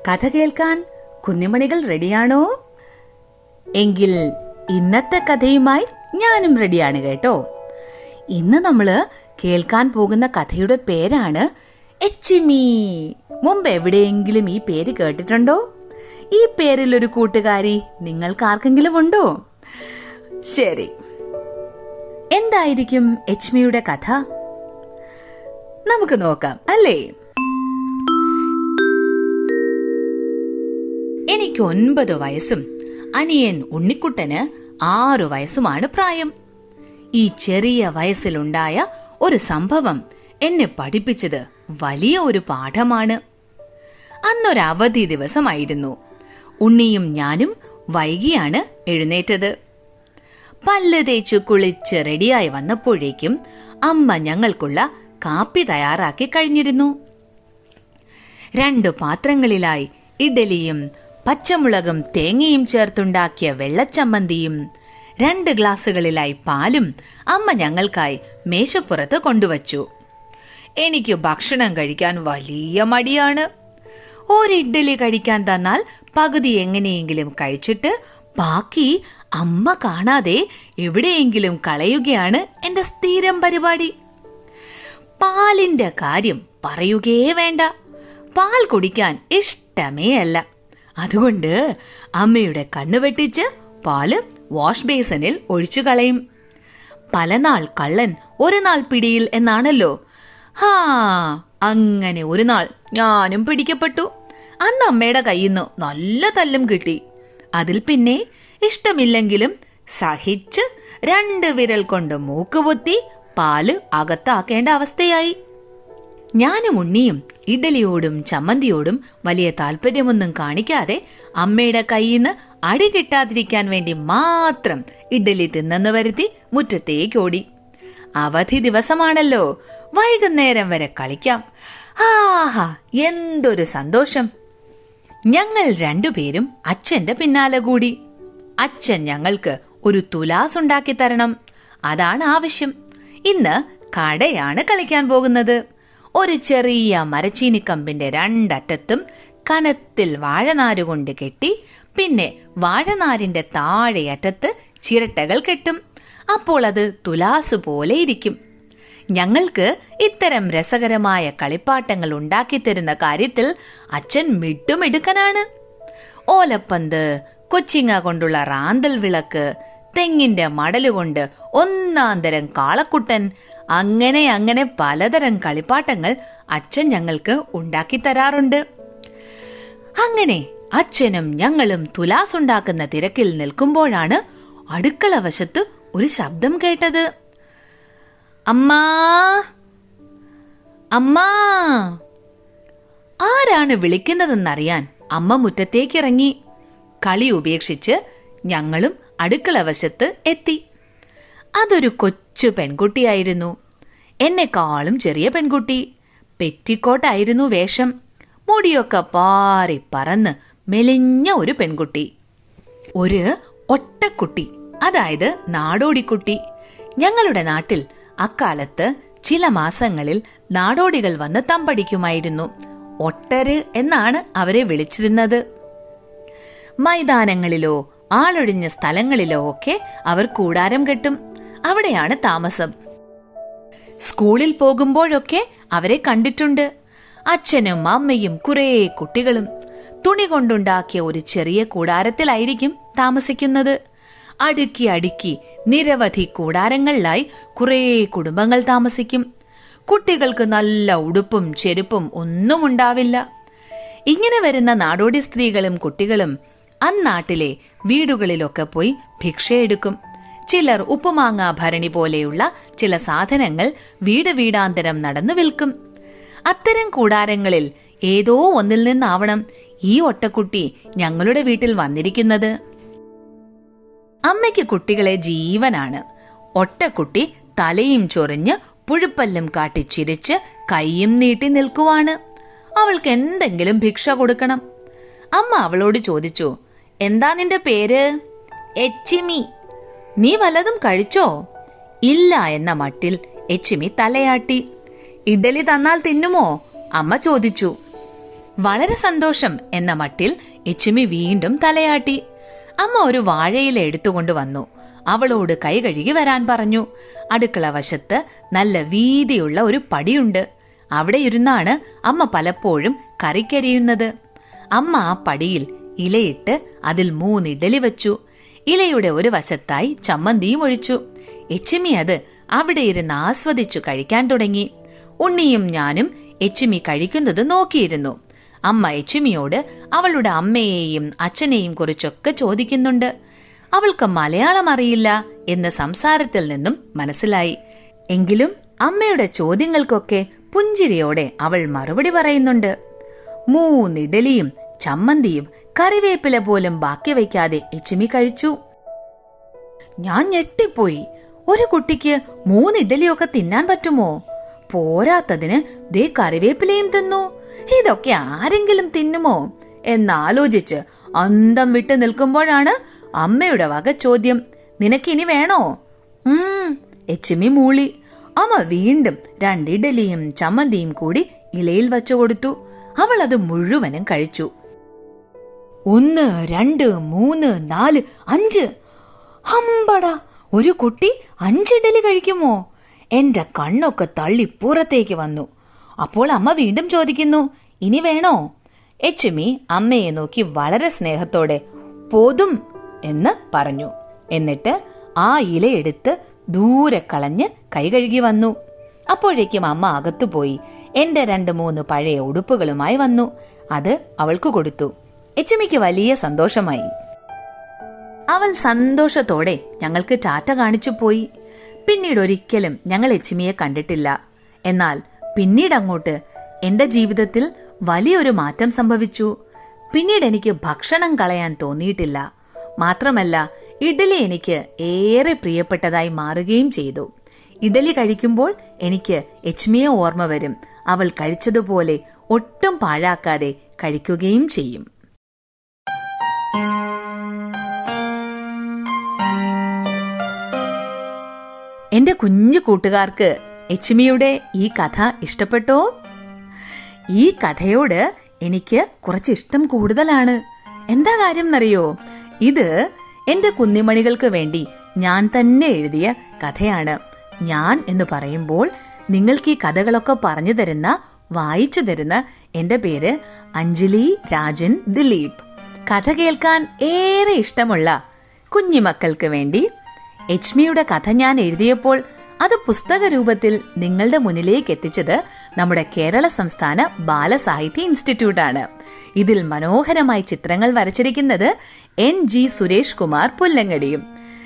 കഥ കേൾക്കാൻ കുഞ്ഞുമണികൾ റെഡിയാണോ എങ്കിൽ ഇന്നത്തെ കഥയുമായി ഞാനും റെഡിയാണ് കേട്ടോ ഇന്ന് നമ്മള് കേൾക്കാൻ പോകുന്ന കഥയുടെ പേരാണ് എച്ചിമി മുമ്പ് എവിടെയെങ്കിലും ഈ പേര് കേട്ടിട്ടുണ്ടോ ഈ പേരിൽ ഒരു കൂട്ടുകാരി നിങ്ങൾക്ക് ആർക്കെങ്കിലും ഉണ്ടോ ശരി എന്തായിരിക്കും എച്ച്മിയുടെ കഥ നമുക്ക് നോക്കാം അല്ലേ എനിക്ക് ഒൻപത് വയസ്സും അനിയൻ ഉണ്ണിക്കുട്ടന് ആറു വയസ്സുമാണ് പ്രായം ഈ ചെറിയ വയസ്സിലുണ്ടായ ഒരു സംഭവം എന്നെ പഠിപ്പിച്ചത് വലിയ ഒരു പാഠമാണ് അന്നൊരു അവധി ദിവസമായിരുന്നു ഉണ്ണിയും ഞാനും വൈകിയാണ് എഴുന്നേറ്റത് പല്ല് തേച്ച് കുളിച്ച് റെഡിയായി വന്നപ്പോഴേക്കും അമ്മ ഞങ്ങൾക്കുള്ള കാപ്പി തയ്യാറാക്കി കഴിഞ്ഞിരുന്നു രണ്ടു പാത്രങ്ങളിലായി ഇഡലിയും പച്ചമുളകും തേങ്ങയും ചേർത്തുണ്ടാക്കിയ വെള്ളച്ചമ്മന്തിയും രണ്ട് ഗ്ലാസുകളിലായി പാലും അമ്മ ഞങ്ങൾക്കായി മേശപ്പുറത്ത് കൊണ്ടുവച്ചു എനിക്ക് ഭക്ഷണം കഴിക്കാൻ വലിയ മടിയാണ് ഒരു ഇഡ്ഡലി കഴിക്കാൻ തന്നാൽ പകുതി എങ്ങനെയെങ്കിലും കഴിച്ചിട്ട് ബാക്കി അമ്മ കാണാതെ എവിടെയെങ്കിലും കളയുകയാണ് എന്റെ സ്ഥിരം പരിപാടി പാലിന്റെ കാര്യം പറയുകയേ വേണ്ട പാൽ കുടിക്കാൻ ഇഷ്ടമേ അല്ല അതുകൊണ്ട് അമ്മയുടെ കണ്ണു വെട്ടിച്ച് പാല് വാഷ് ബേസിനിൽ ഒഴിച്ചു കളയും പലനാൾ കള്ളൻ ഒരു നാൾ പിടിയിൽ എന്നാണല്ലോ ഹാ അങ്ങനെ ഒരു നാൾ ഞാനും പിടിക്കപ്പെട്ടു അന്ന് അമ്മയുടെ കയ്യിൽ നിന്ന് നല്ല തല്ലും കിട്ടി അതിൽ പിന്നെ ഇഷ്ടമില്ലെങ്കിലും സഹിച്ച് രണ്ട് വിരൽ കൊണ്ട് മൂക്കുപൊത്തി പാല് അകത്താക്കേണ്ട അവസ്ഥയായി ഞാനും ഉണ്ണിയും ഇഡലിയോടും ചമ്മന്തിയോടും വലിയ താല്പര്യമൊന്നും കാണിക്കാതെ അമ്മയുടെ കയ്യിൽ നിന്ന് അടി കിട്ടാതിരിക്കാൻ വേണ്ടി മാത്രം ഇഡലി തിന്നെന്ന് വരുത്തി മുറ്റത്തേക്ക് ഓടി അവധി ദിവസമാണല്ലോ വൈകുന്നേരം വരെ കളിക്കാം ആഹാ എന്തൊരു സന്തോഷം ഞങ്ങൾ രണ്ടുപേരും അച്ഛന്റെ പിന്നാലെ കൂടി അച്ഛൻ ഞങ്ങൾക്ക് ഒരു തുലാസ് ഉണ്ടാക്കി തരണം അതാണ് ആവശ്യം ഇന്ന് കടയാണ് കളിക്കാൻ പോകുന്നത് ഒരു ചെറിയ മരച്ചീനിക്കമ്പിന്റെ രണ്ടറ്റത്തും കനത്തിൽ വാഴനാര് കൊണ്ട് കെട്ടി പിന്നെ വാഴനാരിന്റെ താഴെയറ്റത്ത് ചിരട്ടകൾ കെട്ടും അപ്പോൾ അത് തുലാസ് പോലെ ഇരിക്കും ഞങ്ങൾക്ക് ഇത്തരം രസകരമായ കളിപ്പാട്ടങ്ങൾ ഉണ്ടാക്കിത്തരുന്ന കാര്യത്തിൽ അച്ഛൻ മിട്ടുമിടുക്കനാണ് ഓലപ്പന്ത് കൊച്ചിങ്ങ കൊണ്ടുള്ള റാന്തൽ വിളക്ക് തെങ്ങിന്റെ മടലുകൊണ്ട് ഒന്നാന്തരം കാളക്കുട്ടൻ അങ്ങനെ അങ്ങനെ പലതരം കളിപ്പാട്ടങ്ങൾ അച്ഛൻ ഞങ്ങൾക്ക് ഉണ്ടാക്കി തരാറുണ്ട് അങ്ങനെ അച്ഛനും ഞങ്ങളും തുലാസ് ഉണ്ടാക്കുന്ന തിരക്കിൽ നിൽക്കുമ്പോഴാണ് അടുക്കള വശത്ത് ഒരു ശബ്ദം കേട്ടത് അമ്മാ അമ്മാ ആരാണ് വിളിക്കുന്നതെന്നറിയാൻ അമ്മ മുറ്റത്തേക്കിറങ്ങി കളി ഉപേക്ഷിച്ച് ഞങ്ങളും അടുക്കള വശത്ത് എത്തി അതൊരു കൊച്ചു പെൺകുട്ടിയായിരുന്നു എന്നെക്കാളും ചെറിയ പെൺകുട്ടി പെറ്റിക്കോട്ടായിരുന്നു വേഷം മുടിയൊക്കെ പാറി പറന്ന് മെലിഞ്ഞ ഒരു പെൺകുട്ടി ഒരു ഒട്ടക്കുട്ടി അതായത് നാടോടിക്കുട്ടി ഞങ്ങളുടെ നാട്ടിൽ അക്കാലത്ത് ചില മാസങ്ങളിൽ നാടോടികൾ വന്ന് തമ്പടിക്കുമായിരുന്നു ഒട്ടര് എന്നാണ് അവരെ വിളിച്ചിരുന്നത് മൈതാനങ്ങളിലോ ആളൊഴിഞ്ഞ സ്ഥലങ്ങളിലോ ഒക്കെ അവർ കൂടാരം കെട്ടും അവിടെയാണ് താമസം സ്കൂളിൽ പോകുമ്പോഴൊക്കെ അവരെ കണ്ടിട്ടുണ്ട് അച്ഛനും അമ്മയും കുറേ കുട്ടികളും തുണി കൊണ്ടുണ്ടാക്കിയ ഒരു ചെറിയ കൂടാരത്തിലായിരിക്കും താമസിക്കുന്നത് അടുക്കി അടുക്കി നിരവധി കൂടാരങ്ങളിലായി കുറേ കുടുംബങ്ങൾ താമസിക്കും കുട്ടികൾക്ക് നല്ല ഉടുപ്പും ചെരുപ്പും ഒന്നും ഉണ്ടാവില്ല ഇങ്ങനെ വരുന്ന നാടോടി സ്ത്രീകളും കുട്ടികളും അന്നാട്ടിലെ വീടുകളിലൊക്കെ പോയി ഭിക്ഷയെടുക്കും ചിലർ ഉപ്പുമാങ്ങ ഭരണി പോലെയുള്ള ചില സാധനങ്ങൾ വീട് വീടാന്തരം നടന്നു വിൽക്കും അത്തരം കൂടാരങ്ങളിൽ ഏതോ ഒന്നിൽ നിന്നാവണം ഈ ഒട്ടക്കുട്ടി ഞങ്ങളുടെ വീട്ടിൽ വന്നിരിക്കുന്നത് അമ്മയ്ക്ക് കുട്ടികളെ ജീവനാണ് ഒട്ടക്കുട്ടി തലയും ചൊറിഞ്ഞ് പുഴുപ്പല്ലും കാട്ടി ചിരിച്ച് കൈയും നീട്ടി നിൽക്കുവാണ് അവൾക്ക് എന്തെങ്കിലും ഭിക്ഷ കൊടുക്കണം അമ്മ അവളോട് ചോദിച്ചു എന്താ നിന്റെ പേര് എച്ചിമി നീ വല്ലതും കഴിച്ചോ ഇല്ല എന്ന മട്ടിൽ എച്ചിമി തലയാട്ടി ഇഡലി തന്നാൽ തിന്നുമോ അമ്മ ചോദിച്ചു വളരെ സന്തോഷം എന്ന മട്ടിൽ എച്ചുമി വീണ്ടും തലയാട്ടി അമ്മ ഒരു വാഴയില എടുത്തുകൊണ്ട് വന്നു അവളോട് കൈ കഴുകി വരാൻ പറഞ്ഞു അടുക്കള വശത്ത് നല്ല വീതിയുള്ള ഒരു പടിയുണ്ട് അവിടെ ഇരുന്നാണ് അമ്മ പലപ്പോഴും കറിക്കരിയുന്നത് അമ്മ ആ പടിയിൽ ഇലയിട്ട് അതിൽ മൂന്ന് ഇഡലി വെച്ചു ഇലയുടെ ഒരു വശത്തായി ചമ്മന്തിയും ഒഴിച്ചു എച്ചിമി അത് അവിടെ ഇരുന്ന് ആസ്വദിച്ചു കഴിക്കാൻ തുടങ്ങി ഉണ്ണിയും ഞാനും എച്ചിമി കഴിക്കുന്നത് നോക്കിയിരുന്നു അമ്മ എച്ചിമിയോട് അവളുടെ അമ്മയെയും അച്ഛനെയും കുറിച്ചൊക്കെ ചോദിക്കുന്നുണ്ട് അവൾക്ക് മലയാളം അറിയില്ല എന്ന് സംസാരത്തിൽ നിന്നും മനസ്സിലായി എങ്കിലും അമ്മയുടെ ചോദ്യങ്ങൾക്കൊക്കെ പുഞ്ചിരിയോടെ അവൾ മറുപടി പറയുന്നുണ്ട് മൂന്നിഡലിയും ചമ്മന്തിയും കറിവേപ്പില പോലും ബാക്കി വയ്ക്കാതെ എച്ചിമി കഴിച്ചു ഞാൻ ഞെട്ടിപ്പോയി ഒരു കുട്ടിക്ക് മൂന്ന് ഇഡലിയൊക്കെ തിന്നാൻ പറ്റുമോ പോരാത്തതിന് ദേ കറിവേപ്പിലയും തിന്നു ഇതൊക്കെ ആരെങ്കിലും തിന്നുമോ എന്നാലോചിച്ച് അന്തം വിട്ട് നിൽക്കുമ്പോഴാണ് അമ്മയുടെ വക ചോദ്യം നിനക്കിനി വേണോ ഉം എച്ചിമി മൂളി അമ്മ വീണ്ടും രണ്ടിഡലിയും ചമ്മന്തിയും കൂടി ഇലയിൽ വച്ചു കൊടുത്തു അവൾ അത് മുഴുവനും കഴിച്ചു ഒന്ന് രണ്ട് മൂന്ന് നാല് അഞ്ച് ഹമ്പടാ ഒരു കുട്ടി അഞ്ചിഡലി കഴിക്കുമോ എന്റെ കണ്ണൊക്കെ തള്ളി പുറത്തേക്ക് വന്നു അപ്പോൾ അമ്മ വീണ്ടും ചോദിക്കുന്നു ഇനി വേണോ എച്ചുമി അമ്മയെ നോക്കി വളരെ സ്നേഹത്തോടെ പോതും എന്ന് പറഞ്ഞു എന്നിട്ട് ആ ഇലയെടുത്ത് ദൂരെ കളഞ്ഞ് കൈ കഴുകി വന്നു അപ്പോഴേക്കും അമ്മ അകത്തുപോയി എന്റെ രണ്ട് മൂന്ന് പഴയ ഉടുപ്പുകളുമായി വന്നു അത് അവൾക്ക് കൊടുത്തു എച്ചുമിക്ക് വലിയ സന്തോഷമായി അവൾ സന്തോഷത്തോടെ ഞങ്ങൾക്ക് ടാറ്റ കാണിച്ചു പോയി പിന്നീട് ഒരിക്കലും ഞങ്ങൾ എച്ചിമിയെ കണ്ടിട്ടില്ല എന്നാൽ പിന്നീട് അങ്ങോട്ട് എന്റെ ജീവിതത്തിൽ വലിയൊരു മാറ്റം സംഭവിച്ചു പിന്നീട് എനിക്ക് ഭക്ഷണം കളയാൻ തോന്നിയിട്ടില്ല മാത്രമല്ല ഇഡലി എനിക്ക് ഏറെ പ്രിയപ്പെട്ടതായി മാറുകയും ചെയ്തു ഇഡലി കഴിക്കുമ്പോൾ എനിക്ക് എച്ച്മിയെ ഓർമ്മ വരും അവൾ കഴിച്ചതുപോലെ ഒട്ടും പാഴാക്കാതെ കഴിക്കുകയും ചെയ്യും എന്റെ കുഞ്ഞു കൂട്ടുകാർക്ക് എച്ച്മിയുടെ ഈ കഥ ഇഷ്ടപ്പെട്ടോ ഈ കഥയോട് എനിക്ക് കുറച്ച് ഇഷ്ടം കൂടുതലാണ് എന്താ കാര്യം എന്നറിയോ ഇത് എന്റെ കുഞ്ഞിമണികൾക്ക് വേണ്ടി ഞാൻ തന്നെ എഴുതിയ കഥയാണ് ഞാൻ എന്ന് പറയുമ്പോൾ നിങ്ങൾക്ക് ഈ കഥകളൊക്കെ പറഞ്ഞു തരുന്ന വായിച്ചു തരുന്ന എന്റെ പേര് അഞ്ജലി രാജൻ ദിലീപ് കഥ കേൾക്കാൻ ഏറെ ഇഷ്ടമുള്ള കുഞ്ഞിമക്കൾക്ക് വേണ്ടി എച്ച്മിയുടെ കഥ ഞാൻ എഴുതിയപ്പോൾ അത് പുസ്തക രൂപത്തിൽ നിങ്ങളുടെ മുന്നിലേക്ക് എത്തിച്ചത് നമ്മുടെ കേരള സംസ്ഥാന ബാലസാഹിത്യ ഇൻസ്റ്റിറ്റ്യൂട്ട് ആണ് ഇതിൽ മനോഹരമായി ചിത്രങ്ങൾ വരച്ചിരിക്കുന്നത് എൻ ജി സുരേഷ് കുമാർ പുല്ലങ്ങടിയും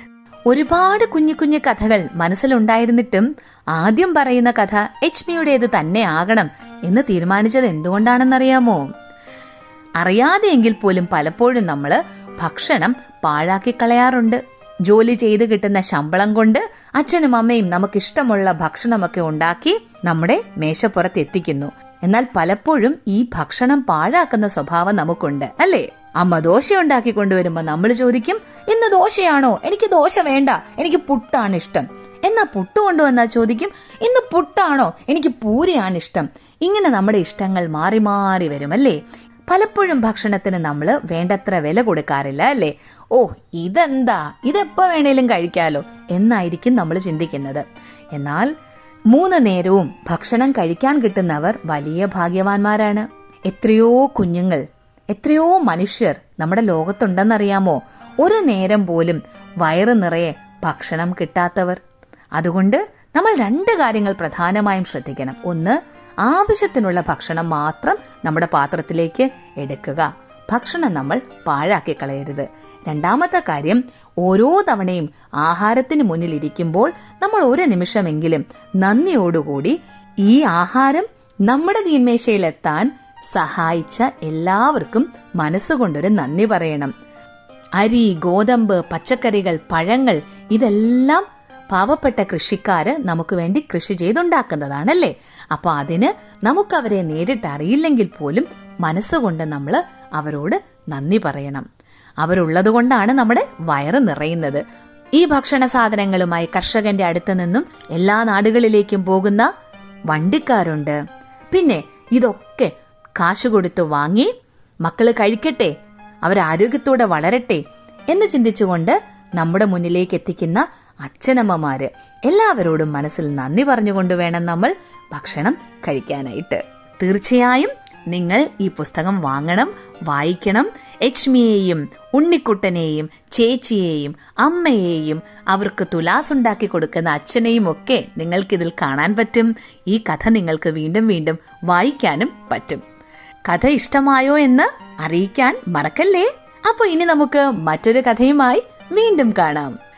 ഒരുപാട് കുഞ്ഞു കുഞ്ഞു കഥകൾ മനസ്സിലുണ്ടായിരുന്നിട്ടും ആദ്യം പറയുന്ന കഥ എച്ച്മിയുടേത് തന്നെ ആകണം എന്ന് തീരുമാനിച്ചത് എന്തുകൊണ്ടാണെന്നറിയാമോ അറിയാതെയെങ്കിൽ പോലും പലപ്പോഴും നമ്മൾ ഭക്ഷണം പാഴാക്കി കളയാറുണ്ട് ജോലി ചെയ്ത് കിട്ടുന്ന ശമ്പളം കൊണ്ട് അച്ഛനും അമ്മയും നമുക്കിഷ്ടമുള്ള ഭക്ഷണമൊക്കെ ഉണ്ടാക്കി നമ്മുടെ മേശപ്പുറത്ത് എത്തിക്കുന്നു എന്നാൽ പലപ്പോഴും ഈ ഭക്ഷണം പാഴാക്കുന്ന സ്വഭാവം നമുക്കുണ്ട് അല്ലേ അമ്മ ദോശ ഉണ്ടാക്കി കൊണ്ടുവരുമ്പോ നമ്മൾ ചോദിക്കും ഇന്ന് ദോശയാണോ എനിക്ക് ദോശ വേണ്ട എനിക്ക് പുട്ടാണ് ഇഷ്ടം എന്നാ പുട്ട് കൊണ്ടുവന്നാ ചോദിക്കും ഇന്ന് പുട്ടാണോ എനിക്ക് പൂരിയാണ് ഇഷ്ടം ഇങ്ങനെ നമ്മുടെ ഇഷ്ടങ്ങൾ മാറി മാറി വരും അല്ലേ പലപ്പോഴും ഭക്ഷണത്തിന് നമ്മൾ വേണ്ടത്ര വില കൊടുക്കാറില്ല അല്ലേ ഓ ഇതെന്താ ഇതെപ്പോ വേണേലും കഴിക്കാലോ എന്നായിരിക്കും നമ്മൾ ചിന്തിക്കുന്നത് എന്നാൽ മൂന്ന് നേരവും ഭക്ഷണം കഴിക്കാൻ കിട്ടുന്നവർ വലിയ ഭാഗ്യവാന്മാരാണ് എത്രയോ കുഞ്ഞുങ്ങൾ എത്രയോ മനുഷ്യർ നമ്മുടെ ലോകത്തുണ്ടെന്നറിയാമോ ഒരു നേരം പോലും വയറ് നിറയെ ഭക്ഷണം കിട്ടാത്തവർ അതുകൊണ്ട് നമ്മൾ രണ്ട് കാര്യങ്ങൾ പ്രധാനമായും ശ്രദ്ധിക്കണം ഒന്ന് ആവശ്യത്തിനുള്ള ഭക്ഷണം മാത്രം നമ്മുടെ പാത്രത്തിലേക്ക് എടുക്കുക ഭക്ഷണം നമ്മൾ പാഴാക്കി കളയരുത് രണ്ടാമത്തെ കാര്യം ഓരോ തവണയും ആഹാരത്തിന് മുന്നിൽ ഇരിക്കുമ്പോൾ നമ്മൾ ഒരു നിമിഷമെങ്കിലും നന്ദിയോടുകൂടി ഈ ആഹാരം നമ്മുടെ തീന്മേശയിലെത്താൻ സഹായിച്ച എല്ലാവർക്കും മനസ്സുകൊണ്ടൊരു നന്ദി പറയണം അരി ഗോതമ്പ് പച്ചക്കറികൾ പഴങ്ങൾ ഇതെല്ലാം പാവപ്പെട്ട കൃഷിക്കാര് നമുക്ക് വേണ്ടി കൃഷി ചെയ്തുണ്ടാക്കുന്നതാണല്ലേ അപ്പൊ അതിന് നമുക്ക് അവരെ നേരിട്ട് അറിയില്ലെങ്കിൽ പോലും മനസ്സുകൊണ്ട് നമ്മൾ അവരോട് നന്ദി പറയണം അവരുള്ളത് കൊണ്ടാണ് നമ്മുടെ വയറ് നിറയുന്നത് ഈ ഭക്ഷണ സാധനങ്ങളുമായി കർഷകന്റെ അടുത്ത് നിന്നും എല്ലാ നാടുകളിലേക്കും പോകുന്ന വണ്ടിക്കാരുണ്ട് പിന്നെ ഇതൊക്കെ കാശ് കൊടുത്ത് വാങ്ങി മക്കള് കഴിക്കട്ടെ അവർ ആരോഗ്യത്തോടെ വളരട്ടെ എന്ന് ചിന്തിച്ചുകൊണ്ട് നമ്മുടെ മുന്നിലേക്ക് എത്തിക്കുന്ന അച്ഛനമ്മമാര് എല്ലാവരോടും മനസ്സിൽ നന്ദി പറഞ്ഞുകൊണ്ട് വേണം നമ്മൾ ഭക്ഷണം കഴിക്കാനായിട്ട് തീർച്ചയായും നിങ്ങൾ ഈ പുസ്തകം വാങ്ങണം വായിക്കണം ലക്ഷ്മിയെയും ഉണ്ണിക്കുട്ടനെയും ചേച്ചിയെയും അമ്മയെയും അവർക്ക് തുലാസ് ഉണ്ടാക്കി കൊടുക്കുന്ന അച്ഛനെയും ഒക്കെ നിങ്ങൾക്കിതിൽ കാണാൻ പറ്റും ഈ കഥ നിങ്ങൾക്ക് വീണ്ടും വീണ്ടും വായിക്കാനും പറ്റും കഥ ഇഷ്ടമായോ എന്ന് അറിയിക്കാൻ മറക്കല്ലേ അപ്പൊ ഇനി നമുക്ക് മറ്റൊരു കഥയുമായി വീണ്ടും കാണാം